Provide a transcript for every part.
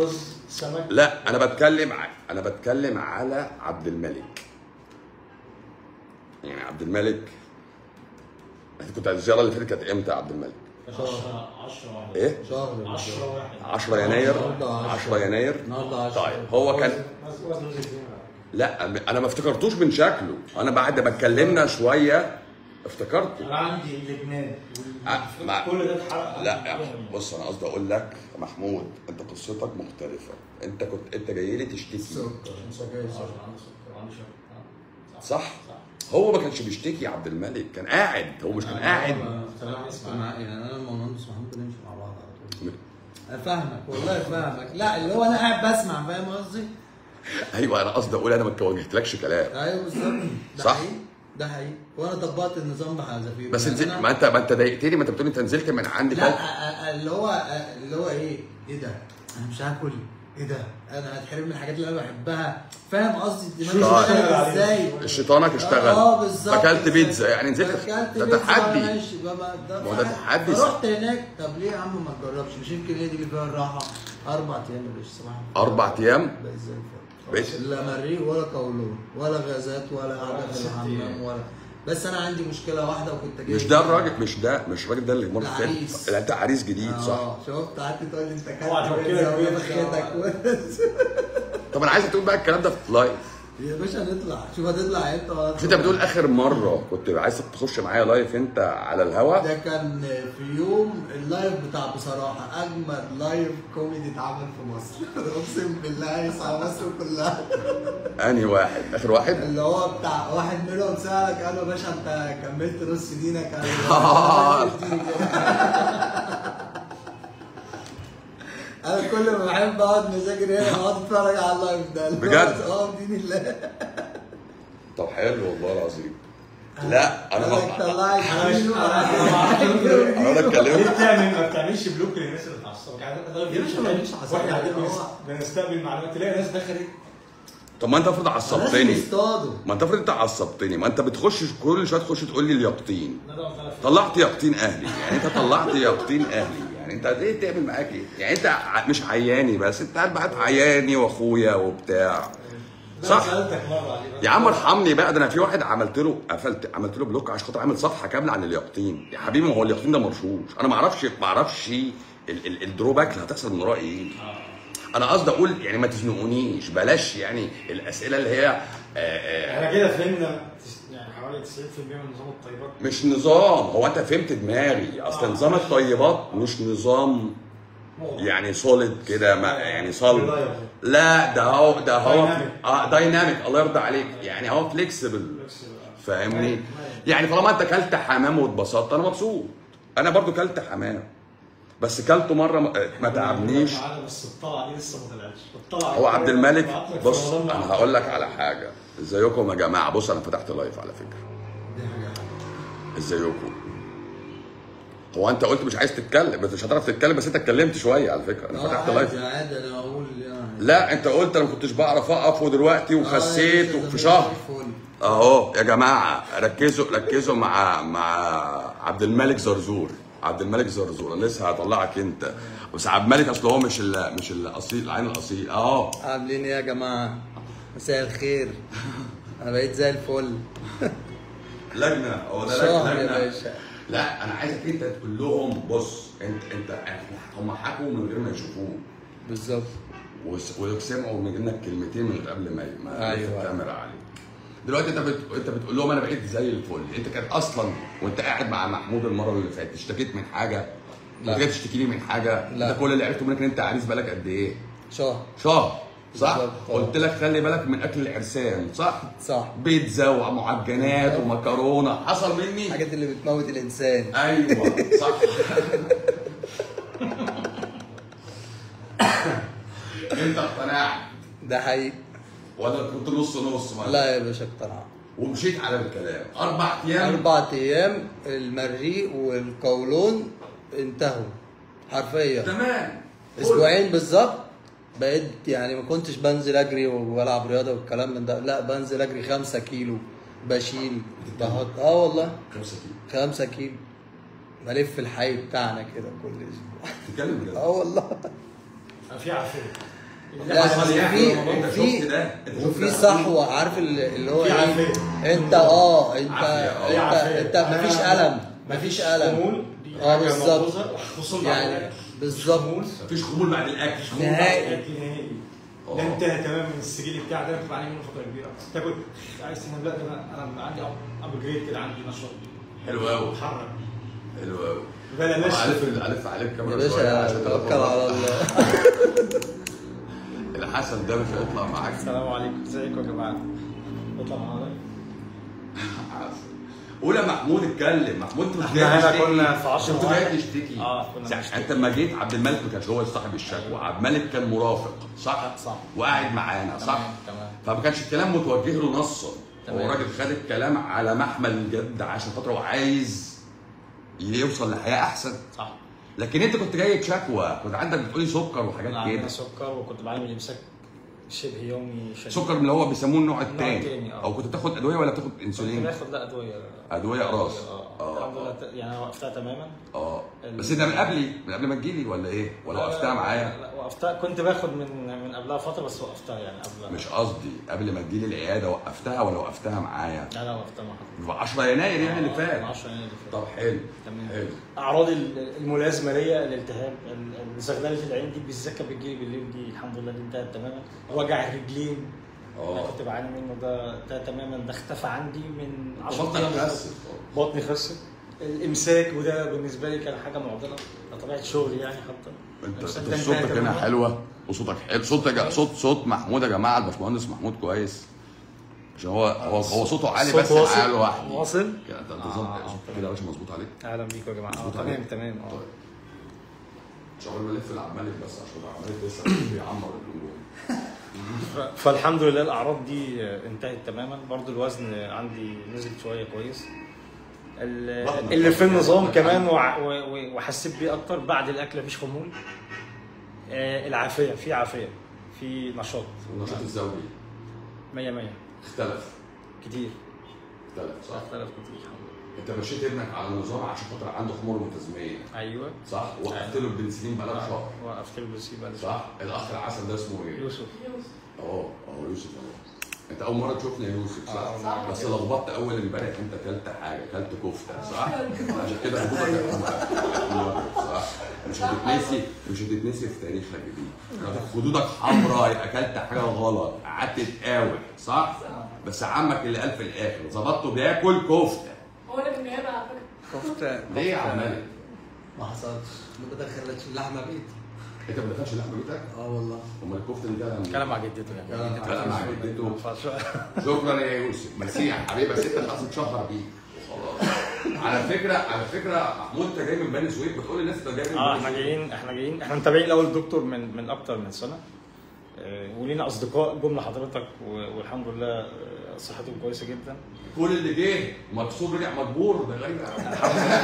رز سمك لا انا بتكلم ع... انا بتكلم على عبد الملك يعني عبد الملك انت كنت الزياره اللي فاتت كانت امتى يا عبد الملك 10 10 واحد ايه شهر 10 واحد 10 يناير النهارده 10 يناير النهارده 10 طيب هو كان وزن وزن زين. لا م- انا ما افتكرتوش من شكله انا بعد ما اتكلمنا شويه افتكرته انا عندي لبنان آه، مع- كل ده اتحرق لا يعني بص انا قصدي اقول لك يا محمود انت قصتك مختلفه انت كنت انت جاي لي تشتكي سكر سجاير سكر عندي سكر عندي شرب صح هو ما كانش بيشتكي يا عبد الملك كان قاعد هو مش كان قاعد انا اسمع يعني انا لما مهندس محمود نمشي مع بعض على طول انا فاهمك والله فاهمك لا اللي هو انا قاعد بسمع فاهم قصدي؟ ايوه انا قصدي اقول انا ما واجهتلكش كلام ايوه بالظبط ده صح. حقيقي ده حقيقي وانا طبقت النظام بحذافيره بس يعني نزلت أنا- ما انت ما انت ضايقتني ما انت بتقول انت نزلت من عندي لا فوق. أ- أ- اللي هو اللي هو ايه ايه ده انا مش هاكل ايه ده انا هتحرم من الحاجات اللي انا بحبها فاهم قصدي الدماغ شطار. بتشتغل ازاي شيطانك اشتغل اه بالظبط فاكلت بيتزا يعني نزلت اكلت ده بيتزا تحدي ماشي بابا ده ما هو ده فاهم؟ تحدي. فرحت هناك طب ليه يا عم ما تجربش مش يمكن هي دي اللي فيها الراحه اربع ايام يا باشا صباح الفل. اربع ايام بقيت زي بقيت- الفل لا مريء ولا قولون ولا غازات ولا قعده في الحمام ولا بس انا عندي مشكله واحده وكنت جاي مش ده الراجل مش ده مش الراجل ده اللي مر العريس. فين لا انت عريس جديد صح اه شفت قعدت تقول لي انت اوعى كلت توكلك بيتزا بيتزا. وفخدك طب انا عايزك تقول بقى الكلام ده في لايف يا باشا نطلع شوف هتطلع امتى ولا مش انت بتقول اخر مره كنت عايز تخش معايا لايف انت على الهوا ده كان في يوم اللايف بتاع بصراحه اجمد لايف كوميدي اتعمل في مصر اقسم بالله يسعى مصر كلها انهي واحد اخر واحد اللي هو بتاع واحد منهم سالك قال له يا باشا انت كملت نص دينك قال له انا كل ما بحب اقعد مذاكر هنا بقعد اتفرج على اللايف ده اللي هو بجد؟ اه بدين الله طب حلو والله العظيم لا انا قال لك ما طلعت انا مش دينه انا وقعد انا انا ليه اتكلمت بتعمل ما بتعملش بلوك للناس اللي بتعصبك يعني ده يا باشا ما بيعملش عصبية. واحنا قاعدين بنس- هو- بنستقبل معلومات تلاقي ناس دخلت طب ما انت افرض لازم عصبتني يصطادوا ما انت افرض انت عصبتني ما انت بتخش كل شويه تخش تقول لي اليقطين لا ده غلط. طلعت يقطين اهلي يعني انت طلعت يقطين اهلي يعني انت ليه تعمل معاك ايه؟ يعني انت ع- مش عياني بس انت قاعد بقى عياني واخويا وبتاع لا، صح سالتك مره عليه بقى. يا عم ارحمني بقى ده انا في واحد عملت له قفلت عملت له بلوك عشان خاطر عامل صفحه كامله عن اليقطين يا حبيبي ما هو اليقطين ده مرشوش انا ما اعرفش ما اعرفش ال- ال- الدروباك اللي هتحصل من وراه ايه انا قصدي اقول يعني ما تزنقونيش بلاش يعني الاسئله اللي هي آه، آه، احنا كده فهمنا تس- يعني حوالي 90% من نظام الطيبات مش نظام هو انت فهمت دماغي اصل نظام الطيبات مش نظام موضوع. يعني سوليد كده ما- يعني صلب Reliable. لا ده هو ده هو Dynamic. اه دايناميك الله يرضى عليك يعني هو فليكسبل فاهمني يعني طالما انت كلت حمام واتبسطت انا مبسوط انا برضو كلت حمام بس كلته مره ما- ما تعبنيش معانا بس الطلعه دي لسه ما طلعتش الطلعه هو عبد الملك بعت لك في بص رمضان انا مع- هقول لك على حاجه ازيكم يا جماعه بص انا فتحت لايف على فكره دي حاجه حلوة. ازيكم هو انت قلت مش عايز تتكلم بس مش هتعرف تتكلم بس انت اتكلمت شويه على فكره انا اه فتحت عادي لايف عادي انا اقول يعني لا انت قلت انا ما كنتش بعرف اقف ودلوقتي وخسيت آه، يا باشا، وفي ده شهر زي الفل. اهو يا جماعه ركزوا ركزوا مع مع عبد الملك زرزور عبد الملك زرزور انا لسه هطلعك انت بس عبد الملك اصل هو مش ال مش الاصيل العين الاصيل اهو عاملين ايه يا جماعه مساء الخير انا بقيت زي الفل لجنه هو ده شهر يا لجنه باشا لا انا عايزك انت تقول لهم بص انت انت هم حكوا من غير ما يشوفوه بالظبط وس- وسمعوا منك كلمتين من قبل ما ما أيوة. يلف الكاميرا عليك دلوقتي انت بت... انت بتقول لهم انا بقيت زي الفل انت كان اصلا وانت قاعد مع محمود المره اللي فاتت اشتكيت من حاجه لا. انت جاي تشتكي لي من حاجه لا. انت كل اللي عرفته منك ان انت عريس بالك قد ايه شهر شهر صح بالظبط. قلت لك خلي بالك من اكل العرسان صح صح بيتزا ومعجنات ومكرونه حصل مني الحاجات اللي بتموت الانسان ايوه صح انت اقتنعت ده حقيقي ولا كنت نص نص ما- لا يا باشا اقتنع ومشيت على الكلام اربع ايام اربع ايام المريء والقولون انتهوا حرفيا تمام اسبوعين بالظبط بقيت يعني ما كنتش بنزل اجري والعب رياضه والكلام من ده لا بنزل اجري خمسة كيلو بشيل بحط اه والله خمسة كيلو خمسة كيلو بلف الحي بتاعنا كده كل اسبوع تتكلم بجد اه والله في عافيه لا حصل بس يعني في انت في شفت ده انت شفت وفي ده. صحوه عارف اللي اللي هو في ايه عافية. انت اه انت عافية، اه. انت انت مفيش الم مفيش الم خمول دي اه حاجة بالظبط ملحوظة، خصوصا بعد يعني الأكل. بالظبط خمول مفيش خمول بعد الاكل نهائي. نهائي نهائي اه. ده انتهى تماما من السجل بتاعك ده بتبقى عليه منه فتره كبيره تاكل عايز تنام لا ده انا انا عندي ابجريد كده عندي نشاط حلو قوي بتحرك حلو قوي بلا نشف الف الف عليك يا كاميرا شوية باشا عشان توكل تبقى على الله الحسن ده مش هيطلع معاك السلام عليكم ازيكم يا جماعه اطلع معانا قول يا محمود اتكلم محمود انت مش احنا جاي هنا تشتكي. كنا في عشرة انت واحد. جاي تشتكي اه، كنا صح. بنشتكي. انت لما جيت عبد الملك ما كانش هو صاحب الشكوى عبد الملك كان مرافق صح صح. وقاعد معانا صح تمام، تمام. فما كانش الكلام متوجه له نصا هو تمام. الراجل خد الكلام على محمل الجد عشان خاطر هو عايز يوصل لحياه احسن صح لكن انت كنت جاي بشكوى كنت عندك بتقولي سكر وحاجات عندنا كده سكر وكنت بعاني من امساك شبه يومي شديد سكر من اللي هو بيسموه النوع الثاني التاني، اه. او كنت بتاخد ادويه ولا بتاخد كنت انسولين باخد لا ادويه ادويه راس اه الحمد لله ت- يعني انا وقفتها تماما اه ال- بس انت من قبلي من قبل ما تجيلي ولا ايه ولا لا، وقفتها لا، معايا لا وقفتها كنت باخد من من قبلها فتره بس وقفتها يعني قبلها مش قصدي قبل ما تجيلي العياده وقفتها ولا وقفتها معايا لا لا وقفتها مع حضرتك في 10 يناير يعني اللي من فات 10 يناير اللي فات طب حلو تمام. حلو اعراض ال- الملازمه ليا الالتهاب ال- زغلله العين دي بالذات كانت بتجيلي بالليل دي الحمد لله دي انتهت تماما وجع الرجلين اه. انا كنت بعاني منه ده انتهى تماما ده اختفى عندي من 10 بطنك ايام خست بطني خست الامساك وده بالنسبه لي كان حاجه معضله طبيعه شغلي يعني حتى انت الإمساك انت ده انتهى صوتك هنا تماماً. حلوه وصوتك حلو صوت يا جا- صوت صوت محمود يا جماعه الباشمهندس محمود كويس عشان هو هو هو صوته عالي صوت بس واصل؟ عالي لوحدي واصل؟ كده انت انت آه، ظبط آه، صوتك كده يا باشا مظبوط عليك اهلا بيكم يا جماعه مظبوط آه، تمام عليك؟ تمام اه طيب مش عقبال ما الف العمالك بس عشان العمالك لسه بيعمر الامور ف- فالحمد لله الاعراض دي انتهت تماما برضو الوزن عندي نزل شويه كويس ال- بطنك اللي في بطنك. النظام كمان وع- و- و- وحسيت بيه اكتر بعد الاكل مفيش خمول آه، العافيه في عافيه في نشاط النشاط الزوجي 100 100 اختلف كتير اختلف صح اختلف كتير الحمد لله انت مشيت ابنك على نظام عشان خاطر عنده خمور متزميه ايوه صح وقفت له البنسلين بقالك شهر وقفت له بس يبقى صح الاخ العسل ده اسمه ايه؟ يوسف اه اه يوسف اهو انت اول مره تشوفني يا يوسف صح؟ آه، صح. بس لخبطت اول امبارح انت اكلت حاجه اكلت كفته صح؟ عشان كده خدودك صح؟ مش هتتنسي مش هتتنسي في تاريخك دي خدودك حمراء يبقى اكلت حاجه غلط قعدت تقاوح صح؟ بس عمك اللي قال في الاخر ظبطته بياكل كفته هو اللي كان جايبها على فكره كفته ليه يا عم مالك؟ ما حصلش ما بدخلتش اللحمه بيت انت ما دخلش اللحمه بيتك؟ اه والله امال الكفته دي جالها منين؟ كلام مع جدته يعني كلام مع كلام مع جدته ف- شكرا يا يوسف ميرسي يا حبيبي بس انت خلاص اتشهر بيك وخلاص على فكره على فكره محمود انت جاي من بني سويف بتقول للناس انت جاي من اه بني احنا سويف. جايين احنا جايين احنا متابعين الاول الدكتور من من اكتر من سنه آه، ولينا اصدقاء جم لحضرتك و- والحمد لله آه، صحتهم كويسه جدا كل اللي جه مكسور رجع مجبور ده غريب قوي.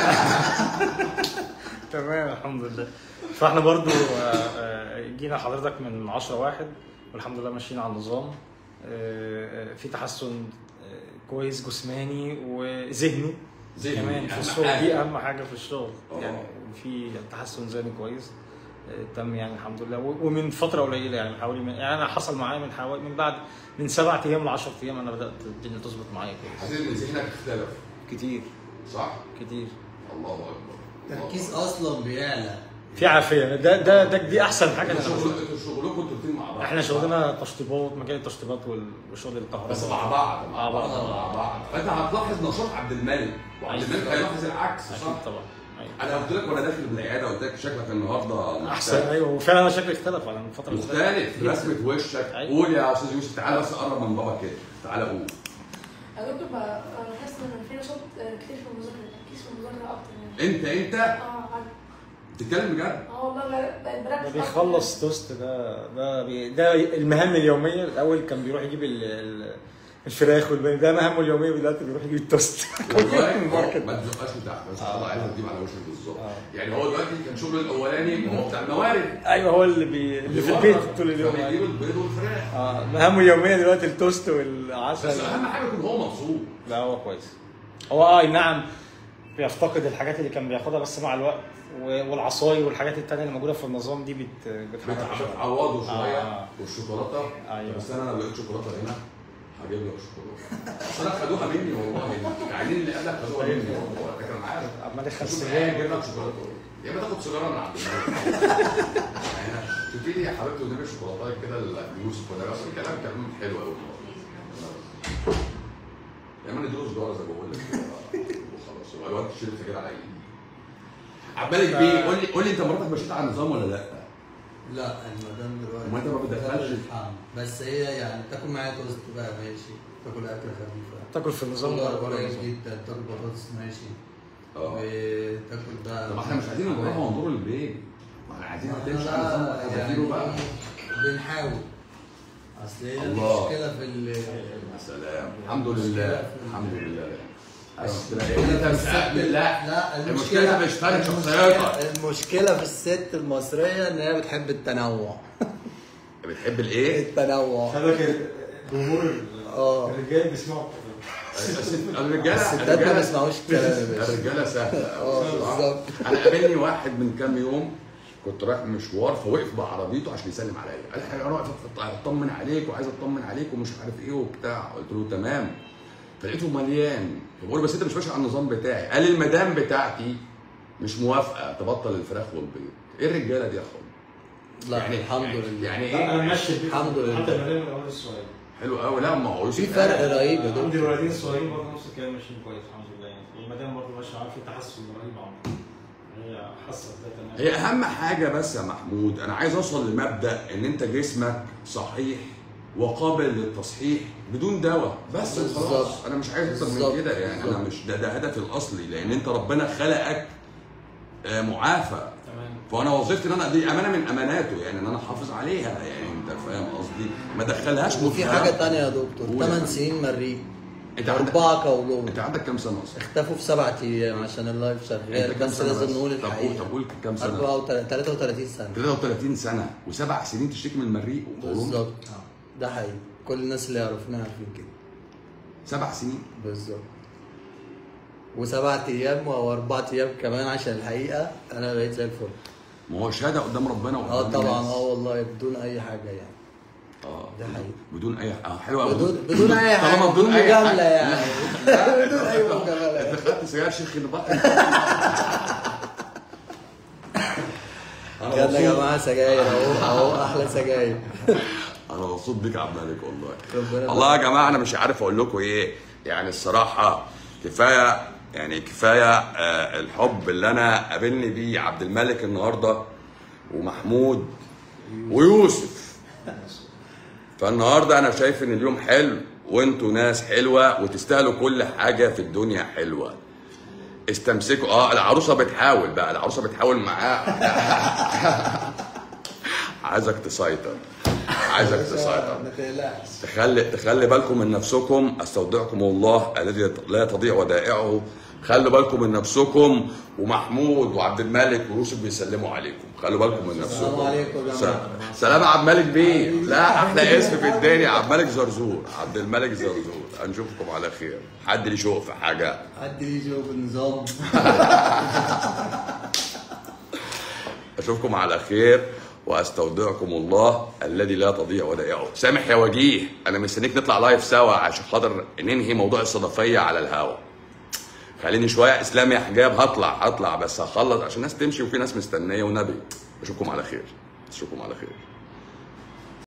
تمام الحمد لله فاحنا برضو آه، آه، جينا حضرتك من 10 واحد والحمد لله ماشيين على النظام آه، آه، في تحسن آه، كويس جسماني وذهني ذهني، كمان في أهم الشغل حاجة. دي اهم حاجه في الشغل اه. يعني في تحسن ذهني كويس آه، تم يعني الحمد لله و- ومن فتره قليله يعني من حوالي من يعني انا حصل معايا من حوالي من بعد من سبعة ايام ل 10 ايام انا بدات الدنيا تظبط معايا كويس حسيت ان ذهنك اختلف كتير صح؟ كتير الله اكبر التركيز اصلا بيعلى في عافيه ده ده ده دي احسن حاجه انتوا انا بشوفها. شغل- انتوا شغلكم انتوا الاثنين مع بعض احنا شغلنا تشطيبات مجال التشطيبات وال- وشغل الكهرباء بس مع بعض مع مع بعض بعض. مع بعض فانت هتلاحظ نشاط عبد الملك وعبد أكيد الملك طبعا. هيلاحظ العكس اكيد صح؟ طبعا أيوة. انا قلت لك وانا داخل بالعياده قلت لك شكلك النهارده احسن ايوه وفعلا انا شكلي اختلف عن الفتره اللي فاتت. مختلف رسمه وشك أيوة. قول يا استاذ يوسف تعالى بس قرب من بابا كده تعالى قول انا دكتور بقى انا بحس ان في نشاط آه، كتير في المذاكره تركيز في المذاكره اكتر يعني انت انت اه عارف. بتتكلم بجد اه والله بقى- بقيت ده بركز بيخلص توست ده ده بي ده المهام اليوميه الاول كان بيروح يجيب ال- ال- الفراخ والبني ده مهامه اليوميه دلوقتي بيروح يجيب التوست والله الماركت. آه، ما تزقاش بتاعك بس آه. الله عايز تجيب على وشك بالظبط آه. يعني هو دلوقتي كان شغله الاولاني هو بتاع الموارد ايوه هو اللي بي اللي في البيت طول اليوم بيجيب يعني. البيض والفراخ اه مهامه اليوميه دلوقتي التوست بس والعسل اهم حاجه يكون هو مبسوط لا هو كويس هو اه أي نعم بيفتقد الحاجات اللي كان بياخدها بس مع الوقت و- والعصاير والحاجات التانية اللي موجوده في النظام دي بت بتحرك شوية. بتعوضه شويه آه. والشوكولاته أيوة. بس انا لو لقيت شوكولاته هنا هجيب لك شوكولاته بس انا خدوها مني والله العيانين اللي قالك خدوها مني والله ده كان معايا عمال شوف يخسر معايا اجيب لك شوكولاته يا اما تاخد سيجاره من عند الملك يعني شوفي لي يا حبيبتي قدامي شوكولاته كده ليوسف ولا بس الكلام كلام حلو قوي يا اما نديله سيجاره زي ما بقول لك كده وخلاص يبقى الواد تشيل سجاير على ايدي عمالك بيه قول لي قول لي انت مراتك مشيت على النظام ولا لا؟ لا المدام دلوقتي أما أنت ما بتدخلش؟ الحمل. بس هي يعني تاكل معايا توست بقى ماشي تاكل اكل خفيفه تاكل في النظام تاكل ولا بره قريب النظام؟ جدا تاكل بطاطس ماشي اه وتاكل بقى طب احنا مش عايزين نروح ونضر البيت ما احنا عايزين تمشي على لا، نظام تغييره بقى بنحاول اصل هي الله. المشكله في ال يا سلام الحمد لله الحمد لله المشكله المشكلة انت في مش الست- قابل لا لا المشكله مش فارق شخصيتك المشكله في الست المصريه ان هي بتحب التنوع بتحب الايه؟ التنوع خلي بالك الجمهور اه الرجال بيسمعوا الرجاله الستات ما بيسمعوش الكلام يا باشا الرجاله سهله اه بالظبط انا قابلني واحد من كام يوم كنت رايح مشوار فوقف بعربيته عشان يسلم عليا قال لي انا واقف اطمن عليك وعايز اطمن عليك ومش عارف ايه وبتاع قلت له تمام فلقيته مليان فبقول له بس انت مش ماشي على النظام بتاعي قال لي المدام بتاعتي مش موافقه تبطل الفراخ والبيض ايه الرجاله دي يا اخوان لا يعني الحمد يعني- لله يعني لا، انا ايه ماشي البيت الحمد لله. حتى المدام من اول الصغير حلو قوي لا ما هو يوسف في فرق قال. رهيب يا عندي دكتور الولدين الصغيرين برضه نفس الكلام ماشيين كويس الحمد لله يعني والمدام برضه ماشيه عارف في تحسن رهيب عندها هي حاسه بده تمام هي اهم حاجه بس يا محمود انا عايز اوصل لمبدا ان انت جسمك صحيح وقابل للتصحيح بدون دواء بس وخلاص بالظبط. انا مش عايز اكتر من بالظبط. كده يعني انا بالظبط. مش ده ده هدفي الاصلي لان انت ربنا خلقك آه، معافى تمام فانا وظيفتي ان انا دي امانه من اماناته يعني ان انا احافظ عليها يعني انت فاهم قصدي ما دخلهاش وفي مدخل. حاجه تانية يا دكتور قول يا 8 فندم. سنين مريء انت عندك اربعه كولون انت عندك كام سنه اصلا؟ اختفوا في سبعة ايام عشان اللايف انت شغال كام بس سنة لازم بس؟ نقول طب قول الحقيقه طب قول كام سنه؟ 34 33 سنه 33 سنه وسبع سنين تشتكي من المريء وقولون بالظبط ده حقيقي كل الناس اللي يعرفونا عارفين كده سبع سنين بالظبط وسبعة ايام او اربع ايام كمان عشان الحقيقه انا بقيت زي الفل ما هو شهاده قدام ربنا وقدام اه طبعا الناس. اه والله بدون اي حاجه يعني اه ده حقيقي بدون اي اه حلو قوي بدون بدون اي حاجه طالما بدون بدون أي مجامله حاجة. يعني لا. بدون اي مجامله انت خدت سجاير شيخ البحر انا كده يا مبسوط جماعه سجاير اهو اهو احلى سجاير انا مبسوط بيك يا عبد الملك والله ربنا والله يا جماعه انا مش عارف اقول لكم ايه يعني الصراحه كفايه يعني كفايه آه الحب اللي انا قابلني بيه عبد الملك النهارده ومحمود ويوسف فالنهارده انا شايف ان اليوم حلو وانتوا ناس حلوه وتستاهلوا كل حاجه في الدنيا حلوه استمسكوا اه العروسه بتحاول بقى العروسه بتحاول معاه عايزك تسيطر عايزك تسيطر ما تقلقش تخلي تخلي بالكم من نفسكم استودعكم الله الذي لا تضيع ودائعه خلوا بالكم من نفسكم ومحمود وعبد الملك ويوسف بيسلموا عليكم خلوا بالكم من نفسكم السلام عليكم يا س- جماعة. سلام يا عبد الملك بيه لا احلى اسم في الدنيا عبد الملك زرزور عبد الملك زرزور هنشوفكم على خير حد ليه شوق في حاجه حد ليه شوف النظام اشوفكم على خير واستودعكم الله الذي لا تضيع ودائعه سامح يا وجيه انا مستنيك نطلع لايف سوا عشان خاطر ننهي موضوع الصدفيه على الهوا خليني شويه اسلام يا حجاب هطلع هطلع بس هخلص عشان الناس تمشي وفي ناس مستنيه ونبي اشوفكم على خير اشوفكم على خير